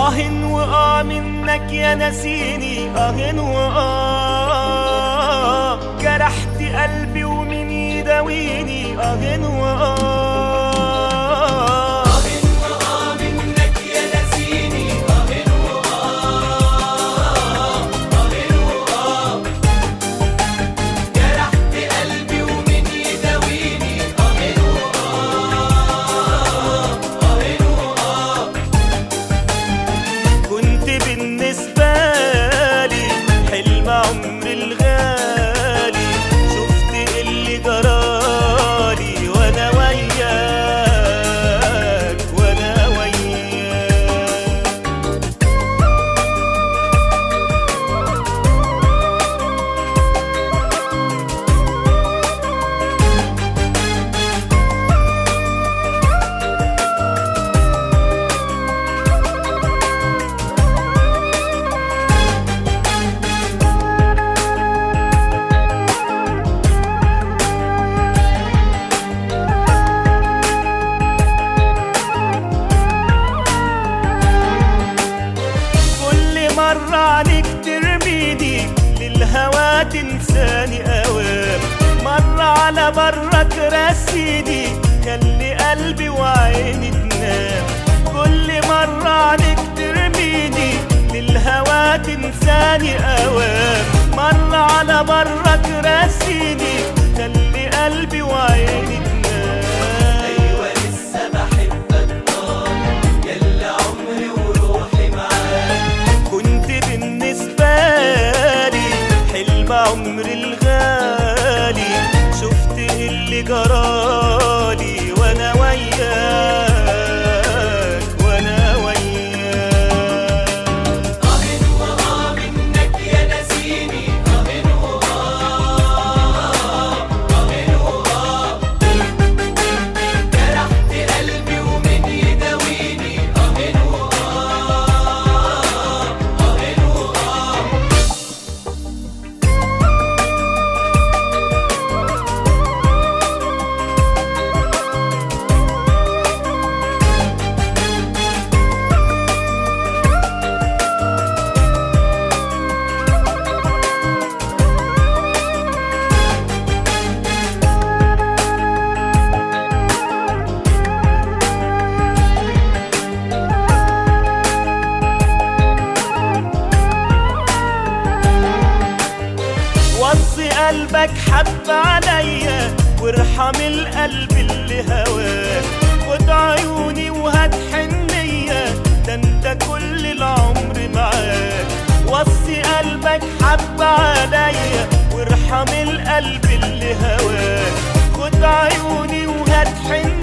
آه وآه منك يا نسيني آه وآه جرحت قلبي ومين يداويني آه وآه كنت بالنسبة لي حلم عمري الغالي شفت اللي جرالي وانا وياك وانا وياك كل مرة عليك ترميني للهوى تنساني أوام مرة على برك رسيني خلي قلبي وعيني تنام كل مرة عليك ترميني للهوى تنساني أوام مرة على برك رسيني خلي قلبي وعيني تنام أيوة لسه بحبك نار يلا عمري وروحي معاك كنت بالنسبة لي حلم عمري الغالي شفت اللي جرالي وانا وياك وانا وياك آه وآه منك يا نسيني آه وآه آه وآه جرحت قلبي ومين يداويني آه وآه آه وآه وصي قلبك حب عليا وارحم القلب اللي هواك خد عيوني وهات حنية ده انت كل العمر معاك وصي قلبك حب عليا وارحم القلب اللي هواك خد عيوني وهات حنية